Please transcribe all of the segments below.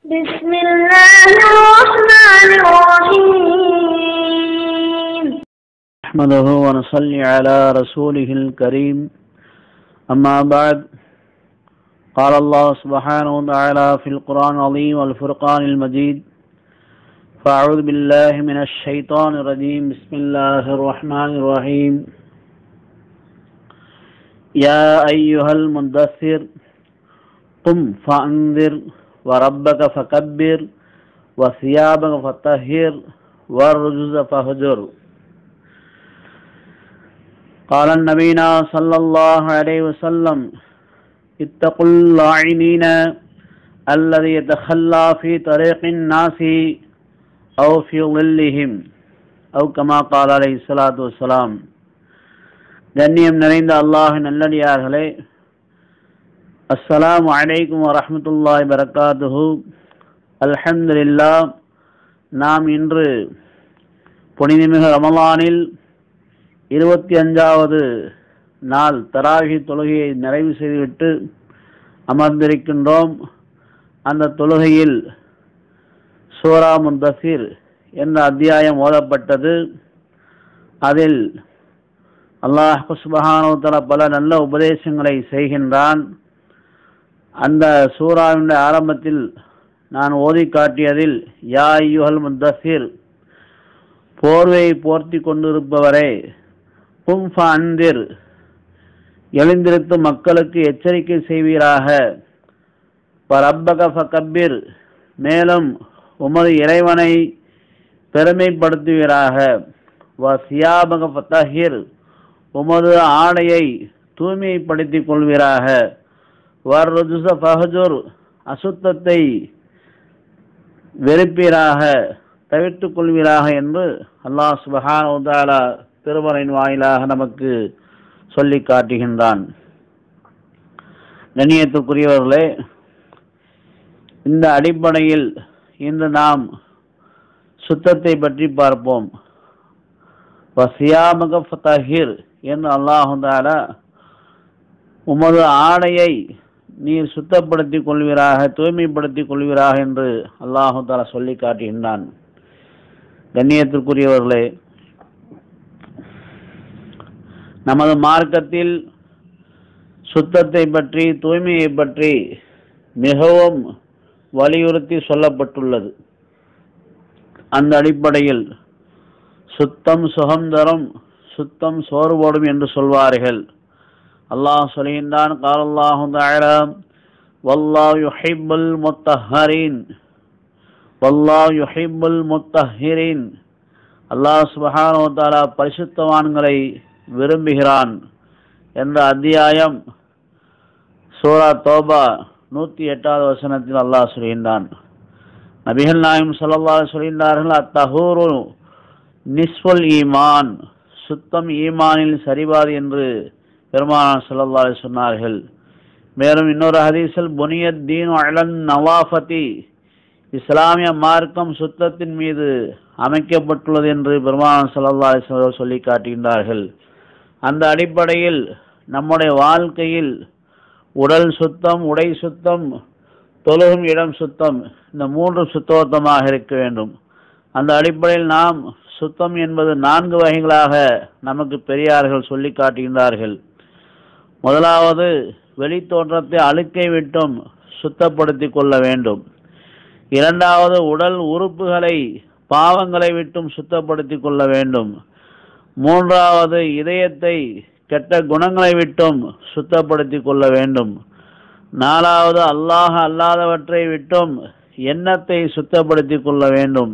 بسم الله الرحمن الرحيم نحمده ونصلي على رسوله الكريم أما بعد قال الله سبحانه وتعالى في القرآن العظيم والفرقان المجيد فأعوذ بالله من الشيطان الرجيم بسم الله الرحمن الرحيم يا أيها المدثر قم فأنذر وربك فكبر وثيابك فطهر والرجز فهجر قال النبينا صلى الله عليه وسلم اتقوا اللاعنين الذي يتخلى في طريق الناس أو في ظلهم أو كما قال عليه الصلاة والسلام கண்ணியம் நிறைந்த அல்லாஹ் நல்லடியார்களே அஸ்ஸலாமு அலைக்கும் வரஹ்மத்துல்லாஹி வரகாத்துஹு அல்ஹம்துலில்லா நாம் இன்று புனிதமிகு ரமலானில் இருபத்தி அஞ்சாவது நாள் தராகி தொழுகையை நிறைவு செய்துவிட்டு அமர்ந்திருக்கின்றோம் அந்த தொழுகையில் சூரா முந்தசிர் என்ற அத்தியாயம் ஓதப்பட்டது அதில் அல்லாஹ் சுபஹானுத்தல பல நல்ல உபதேசங்களை செய்கின்றான் அந்த சூறாவினுடைய ஆரம்பத்தில் நான் ஓதி காட்டியதில் யா ஐயுஹல் முத்தசிர் போர்வையை போர்த்தி கொண்டிருப்பவரே கும்ஃப அந்திர் எழுந்திருத்தும் மக்களுக்கு எச்சரிக்கை செய்வீராக பரப்பக ஃபகப்பிர் மேலும் உமது இறைவனை பெருமைப்படுத்துவீராக வ சியாபக ஃபத்தஹிர் உமது ஆடையை தூய்மைப்படுத்திக் கொள்வீராக வர் ருஜுச ஃபஹஜுர் அசுத்தத்தை வெறுப்பீராக தவிர்த்துக் கொள்வீராக என்று அல்லாஹ் சுபஹான உதாலா திருமறையின் வாயிலாக நமக்கு சொல்லி காட்டுகின்றான் கண்ணியத்துக்குரியவர்களே இந்த அடிப்படையில் இன்று நாம் சுத்தத்தை பற்றி பார்ப்போம் வசியாமக ஃபதஹிர் என்று அல்லாஹுதால உமது ஆடையை நீர் சுத்தப்படுத்திக் கொள்வீராக தூய்மைப்படுத்திக் கொள்வீராக என்று அல்லாஹுதாலா சொல்லி காட்டுகின்றான் கண்ணியத்திற்குரியவர்களே நமது மார்க்கத்தில் சுத்தத்தை பற்றி தூய்மையை பற்றி மிகவும் வலியுறுத்தி சொல்லப்பட்டுள்ளது அந்த அடிப்படையில் சுத்தம் சுகம் தரும் சுத்தம் சோறுபடும் என்று சொல்வார்கள் அல்லாஹ் சொல்கின்றான் கால் அல்லாஹு வல்லாஹ் யுஹிப்புல் முத்தஹரின் வல்லாஹ் யுஹிப்புல் முத்தஹிரின் அல்லாஹ் சுபஹானு தாலா பரிசுத்தவான்களை விரும்புகிறான் என்ற அத்தியாயம் சூரா தோபா நூற்றி எட்டாவது வசனத்தில் அல்லாஹ் சொல்கின்றான் நபிகள் நாயம் சொல்லல்லா சொல்கின்றார்கள் அத்தஹூரு நிஸ்வல் ஈமான் சுத்தம் ஈமானில் சரிபாது என்று பெருமானார் சொல்லல்லா சொன்னார்கள் மேலும் இன்னொரு ஹதீஸில் புனியத் தீன் அலன் நவாஃபதி இஸ்லாமிய மார்க்கம் சுத்தத்தின் மீது அமைக்கப்பட்டுள்ளது என்று பெருமானார் சல்லா அலிஸ்வர்கள் சொல்லி காட்டுகின்றார்கள் அந்த அடிப்படையில் நம்முடைய வாழ்க்கையில் உடல் சுத்தம் உடை சுத்தம் தொழுகும் இடம் சுத்தம் இந்த மூன்று சுத்தோத்தமாக இருக்க வேண்டும் அந்த அடிப்படையில் நாம் சுத்தம் என்பது நான்கு வகைகளாக நமக்கு பெரியார்கள் சொல்லி காட்டுகின்றார்கள் முதலாவது வெளித்தோற்றத்தை அழுக்கை விட்டும் சுத்தப்படுத்தி கொள்ள வேண்டும் இரண்டாவது உடல் உறுப்புகளை பாவங்களை விட்டும் சுத்தப்படுத்தி கொள்ள வேண்டும் மூன்றாவது இதயத்தை கெட்ட குணங்களை விட்டும் சுத்தப்படுத்தி கொள்ள வேண்டும் நாலாவது அல்லாஹ் அல்லாதவற்றை விட்டும் எண்ணத்தை சுத்தப்படுத்தி கொள்ள வேண்டும்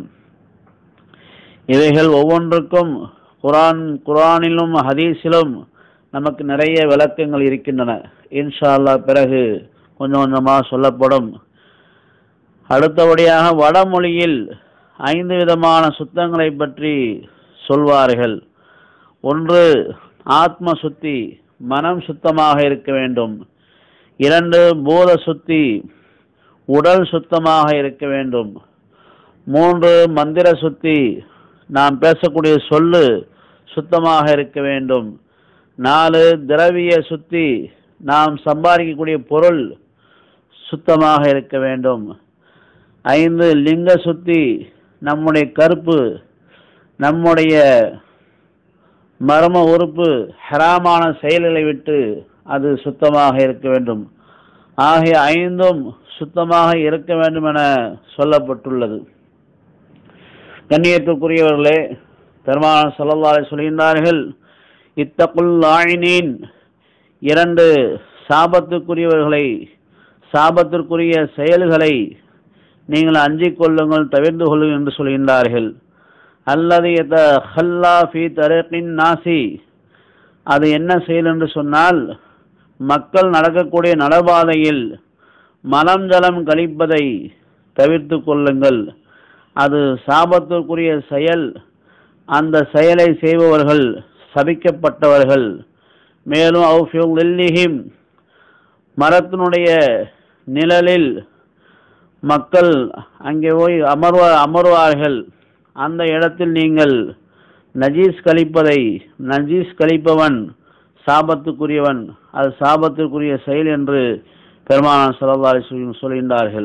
இவைகள் ஒவ்வொன்றுக்கும் குரான் குரானிலும் ஹதீஸிலும் நமக்கு நிறைய விளக்கங்கள் இருக்கின்றன இன்ஷா அல்லா பிறகு கொஞ்சம் கொஞ்சமாக சொல்லப்படும் அடுத்தபடியாக வடமொழியில் ஐந்து விதமான சுத்தங்களை பற்றி சொல்வார்கள் ஒன்று ஆத்ம சுத்தி மனம் சுத்தமாக இருக்க வேண்டும் இரண்டு பூத சுத்தி உடல் சுத்தமாக இருக்க வேண்டும் மூன்று மந்திர சுத்தி நாம் பேசக்கூடிய சொல்லு சுத்தமாக இருக்க வேண்டும் நாலு திரவிய சுத்தி நாம் சம்பாதிக்கக்கூடிய பொருள் சுத்தமாக இருக்க வேண்டும் ஐந்து லிங்க சுத்தி நம்முடைய கருப்பு நம்முடைய மர்ம உறுப்பு ஹராமான செயல்களை விட்டு அது சுத்தமாக இருக்க வேண்டும் ஆகிய ஐந்தும் சுத்தமாக இருக்க வேண்டும் என சொல்லப்பட்டுள்ளது கண்ணியத்துக்குரியவர்களே பெருமான சொல்லல்லாரை சொல்கின்றார்கள் இத்தகுல் ஆயினீன் இரண்டு சாபத்துக்குரியவர்களை சாபத்திற்குரிய செயல்களை நீங்கள் அஞ்சிக் கொள்ளுங்கள் தவிர்த்து கொள்ளுங்கள் என்று சொல்கின்றார்கள் அல்லது எத ஹல்லா ஃபி தரக்கின் நாசி அது என்ன செயல் என்று சொன்னால் மக்கள் நடக்கக்கூடிய நடபாதையில் மலம் ஜலம் கழிப்பதை தவிர்த்து கொள்ளுங்கள் அது சாபத்திற்குரிய செயல் அந்த செயலை செய்பவர்கள் சபிக்கப்பட்டவர்கள் மேலும் அவுஃபியும் மரத்தினுடைய நிழலில் மக்கள் அங்கே போய் அமர்வ அமர்வார்கள் அந்த இடத்தில் நீங்கள் நஜீஸ் கழிப்பதை நஜீஸ் கழிப்பவன் சாபத்துக்குரியவன் அது சாபத்திற்குரிய செயல் என்று பெருமானார் சொல்லி சொல்கின்றார்கள்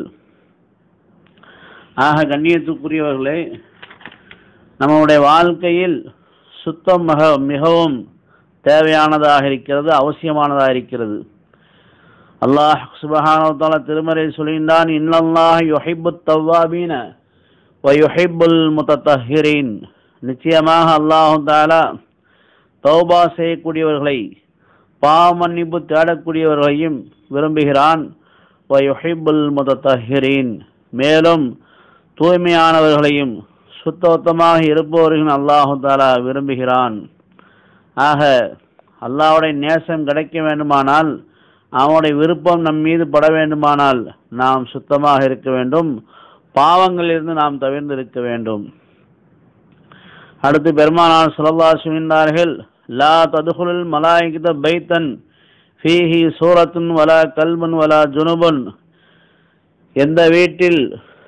ஆக கண்ணியத்துக்குரியவர்களே நம்முடைய வாழ்க்கையில் சுத்தம் மிக மிகவும் தேவையானதாக இருக்கிறது அவசியமானதாக இருக்கிறது அல்லாஹ் சுபஹானவத்தால திருமறை சொல்கின்றான் இன்னல்லாஹ் யுஹிப்பு தவ்வாபீன வயுஹிப்புல் முத்தஹிரீன் நிச்சயமாக அல்லாஹு தாலா தௌபா செய்யக்கூடியவர்களை பாவ மன்னிப்பு தேடக்கூடியவர்களையும் விரும்புகிறான் வயுஹிப்புல் முத்தஹிரீன் மேலும் தூய்மையானவர்களையும் சுத்தமாக இருப்பவர்களையும் அல்லாஹு தாலா விரும்புகிறான் ஆக அல்லாஹுடைய நேசம் கிடைக்க வேண்டுமானால் அவனுடைய விருப்பம் நம் மீது பட வேண்டுமானால் நாம் சுத்தமாக இருக்க வேண்டும் பாவங்களிலிருந்து நாம் தவிர்ந்து இருக்க வேண்டும் அடுத்து பெருமானார் சுலல்லா சுமிந்தார்கள் லா ததுகுல் மலாய்கித பைத்தன் ஃபீஹி சூரத்துன் வலா கல்பன் வலா ஜுனுபன் எந்த வீட்டில்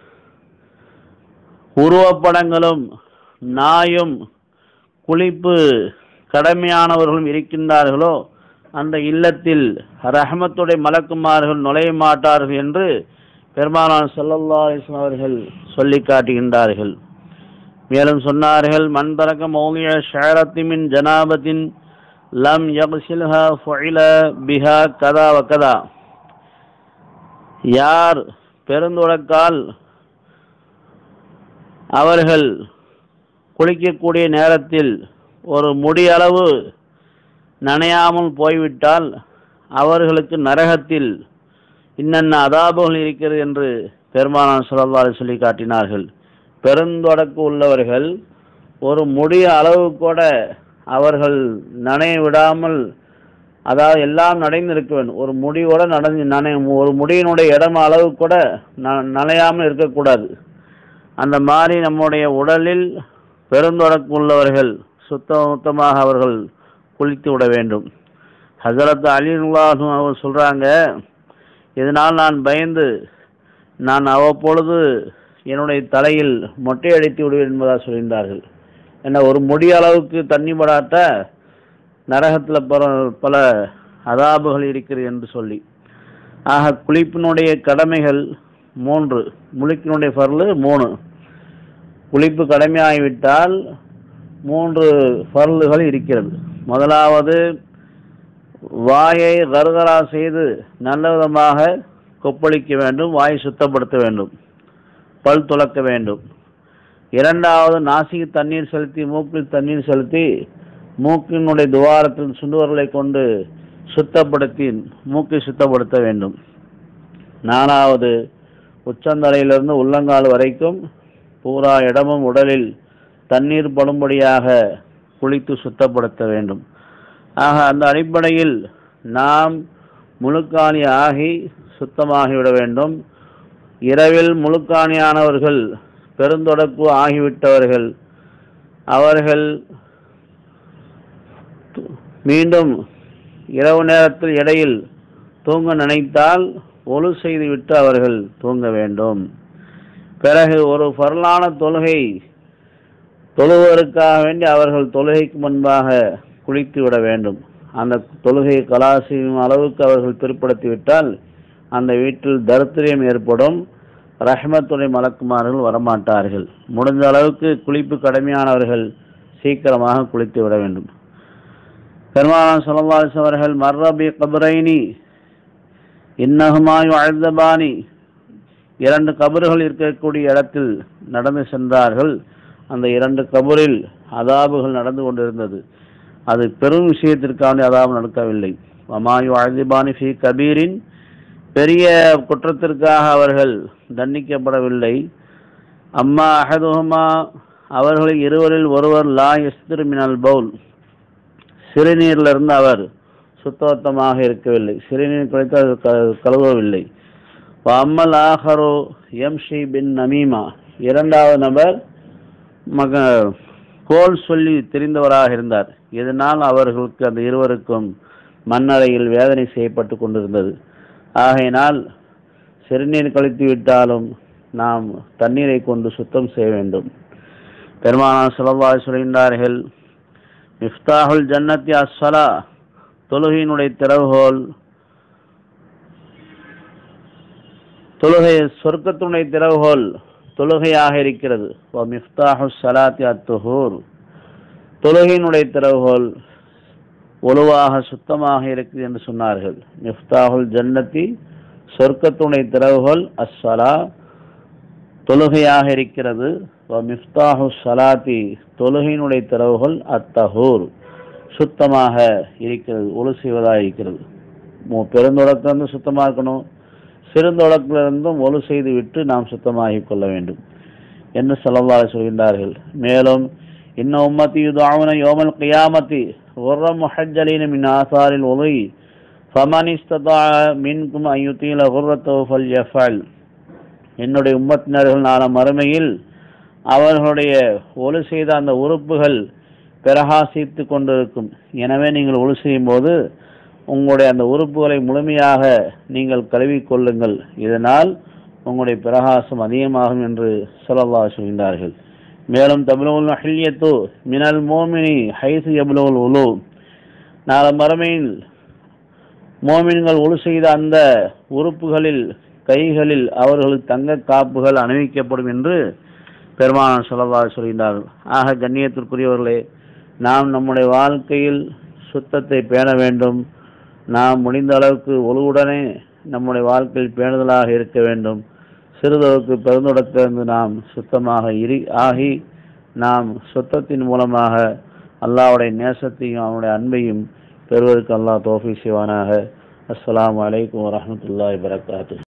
உருவப்படங்களும் நாயும் குளிப்பு கடமையானவர்களும் இருக்கின்றார்களோ அந்த இல்லத்தில் ரஹமத்துடைய மலக்குமார்கள் நுழைய மாட்டார்கள் என்று பெருமானார் சல்லல்லா அலிஸ்லாம் அவர்கள் சொல்லி காட்டுகின்றார்கள் மேலும் சொன்னார்கள் மண் தரக்க மௌலிய ஷாரத்திமின் ஜனாபத்தின் லம் யக்சில்ஹா ஃபுஇல பிஹா கதா வகதா யார் பெருந்துடக்கால் அவர்கள் குளிக்கக்கூடிய நேரத்தில் ஒரு முடியளவு நனையாமல் போய்விட்டால் அவர்களுக்கு நரகத்தில் இன்னென்ன அதாபுகள் இருக்கிறது என்று பெருமானார் சொல்லி சொல்லி காட்டினார்கள் பெருந்தொடக்கு உள்ளவர்கள் ஒரு முடிய அளவு கூட அவர்கள் நனைய விடாமல் அதாவது எல்லாம் நடைந்திருக்க வேண்டும் ஒரு முடியோட நடந்து நனை ஒரு முடியினுடைய இடம் அளவு கூட ந நனையாமல் இருக்கக்கூடாது அந்த மாதிரி நம்முடைய உடலில் பெருந்தொடக்கு உள்ளவர்கள் சுத்த சுத்தமாக அவர்கள் குளித்து விட வேண்டும் ஹசரத் அலினுல்லாஹும் அவர் சொல்கிறாங்க இதனால் நான் பயந்து நான் அவ்வப்பொழுது என்னுடைய தலையில் மொட்டை அடித்து விடுவேன் என்பதாக சொல்கின்றார்கள் என்ன ஒரு முடி அளவுக்கு தண்ணி படாட்ட நரகத்தில் பல பல அதாபுகள் இருக்கிறது என்று சொல்லி ஆக குளிப்பினுடைய கடமைகள் மூன்று முழுக்கினுடைய பரலு மூணு குளிப்பு கடமையாகிவிட்டால் மூன்று பரலுகள் இருக்கிறது முதலாவது வாயை கருகரா செய்து நல்ல விதமாக கொப்பளிக்க வேண்டும் வாயை சுத்தப்படுத்த வேண்டும் பல் துளக்க வேண்டும் இரண்டாவது நாசிக்கு தண்ணீர் செலுத்தி மூக்கில் தண்ணீர் செலுத்தி மூக்கினுடைய துவாரத்தில் சுண்டுவர்களை கொண்டு சுத்தப்படுத்தி மூக்கை சுத்தப்படுத்த வேண்டும் நாலாவது உச்சந்தலையிலிருந்து உள்ளங்கால் வரைக்கும் பூரா இடமும் உடலில் தண்ணீர் படும்படியாக குளித்து சுத்தப்படுத்த வேண்டும் ஆக அந்த அடிப்படையில் நாம் முழுக்காணி ஆகி சுத்தமாகிவிட வேண்டும் இரவில் முழுக்காணியானவர்கள் பெருந்தொடக்கு ஆகிவிட்டவர்கள் அவர்கள் மீண்டும் இரவு நேரத்தில் இடையில் தூங்க நினைத்தால் ஒழு செய்துவிட்டு அவர்கள் தூங்க வேண்டும் பிறகு ஒரு பரலான தொழுகை தொழுவதற்காக வேண்டி அவர்கள் தொழுகைக்கு முன்பாக குளித்து விட வேண்டும் அந்த தொழுகையை கலா செய்யும் அளவுக்கு அவர்கள் பிற்படுத்தி விட்டால் அந்த வீட்டில் தரித்திரியம் ஏற்படும் ரஹ்மத்துடைய மலக்குமார்கள் வரமாட்டார்கள் முடிந்த அளவுக்கு குளிப்பு கடமையானவர்கள் சீக்கிரமாக குளித்து விட வேண்டும் பெருமானார் சல்லல்லாஹு அவர்கள் மர்ரபி கபரைனி இன்னஹுமாயு அழுதபானி இரண்டு கபறுகள் இருக்கக்கூடிய இடத்தில் நடந்து சென்றார்கள் அந்த இரண்டு கபரில் அதாபுகள் நடந்து கொண்டிருந்தது அது பெரும் விஷயத்திற்கான அதாபு நடக்கவில்லை வமாயு அழுதிபானி ஃபி கபீரின் பெரிய குற்றத்திற்காக அவர்கள் தண்டிக்கப்படவில்லை அம்மா அஹதுஹமா அவர்களில் இருவரில் ஒருவர் லா எஸ்திரு மினல் பவுல் சிறுநீரிலிருந்து அவர் சுத்தவத்தமாக இருக்கவில்லை சிறுநீர் குறைத்து அது க- கழுவவில்லை அம்மல் ஆஹரோ எம்ஷி பின் நமீமா இரண்டாவது நபர் மக கோல் சொல்லி தெரிந்தவராக இருந்தார் இதனால் அவர்களுக்கு அந்த இருவருக்கும் மண்ணறையில் வேதனை செய்யப்பட்டு கொண்டிருந்தது ஆகையினால் சிறுநீர் கழித்து விட்டாலும் நாம் தண்ணீரை கொண்டு சுத்தம் செய்ய வேண்டும் பெருமானார் சுலபாய் சொல்கின்றார்கள் மிஃப்தாஹுல் ஜன்னத்தி அஸ்ஸலா தொழுகையினுடைய திறவுகோல் தொழுகை சொர்க்கத்தினுடைய திறவுகோல் தொழுகையாக இருக்கிறது வ மிஃப்தாஹு ஸலாத்தி அத்துஹூர் தொழுகையினுடைய திறவுகோல் ஒழுவாக சுத்தமாக இருக்குது என்று சொன்னார்கள் மிஃப்தாஹுல் ஜன்னத்தி சொர்க்கத்துடைய திறவுகோல் அஸ்ஸலா தொழுகையாக இருக்கிறது வ மிஃப்தாஹு ஸலாத்தி தொழுகையினுடைய திறவுகோல் அத்தஹூர் சுத்தமாக இருக்கிறது ஒழு செய்வதாக இருக்கிறது மு- பெருந்தொடக்கிலிருந்து சுத்தமாக இருக்கணும் சிறுந்தொடக்கிலிருந்தும் ஒழு செய்து விட்டு நாம் சுத்தமாகிக் கொள்ள வேண்டும் என்று சொல்லவாறு சொல்கின்றார்கள் மேலும் இன்ன உம்மத்தி யுதாவுன யோமல் கியாமத்தி ஒரு முஹஜ்ஜலீன மின் ஆசாரில் உதை ஃபமன் இஸ்ததா மின்கும் ஐயுத்தீல குர்ரத்தோ ஃபல் யஃபல் என்னுடைய உம்மத்தினர்கள் நாள மறுமையில் அவர்களுடைய ஒழு செய்த அந்த உறுப்புகள் பிரகாசித்து கொண்டிருக்கும் எனவே நீங்கள் ஒழு செய்யும் போது உங்களுடைய அந்த உறுப்புகளை முழுமையாக நீங்கள் கழுவிக் கொள்ளுங்கள் இதனால் உங்களுடைய பிரகாசம் அதிகமாகும் என்று சொல்லல்லா சொல்கின்றார்கள் மேலும் தமிழுல் ஹில்யத்து மினல் மோமினி ஹைசு எபுலுல் உலு நாள மறுமையில் மோமின்கள் ஒழு செய்த அந்த உறுப்புகளில் கைகளில் அவர்களுக்கு தங்க காப்புகள் அணிவிக்கப்படும் என்று பெருமானார் சொல்லவா சொல்கின்றார்கள் ஆக கண்ணியத்திற்குரியவர்களே நாம் நம்முடைய வாழ்க்கையில் சுத்தத்தை பேண வேண்டும் நாம் முடிந்த அளவுக்கு ஒழுவுடனே நம்முடைய வாழ்க்கையில் பேணுதலாக இருக்க வேண்டும் சிறிதளவுக்கு பெருந்தொடத்திலிருந்து நாம் சுத்தமாக இரு ஆகி நாம் சுத்தத்தின் மூலமாக அல்லாஹ்வுடைய நேசத்தையும் அவனுடைய அன்பையும் பெறுவதற்கு அல்லாஹ் தோஃபி செய்வானாக அஸ்ஸலாமு அலைக்கும் வரஹ்மத்துல்லாஹி வரகாத்து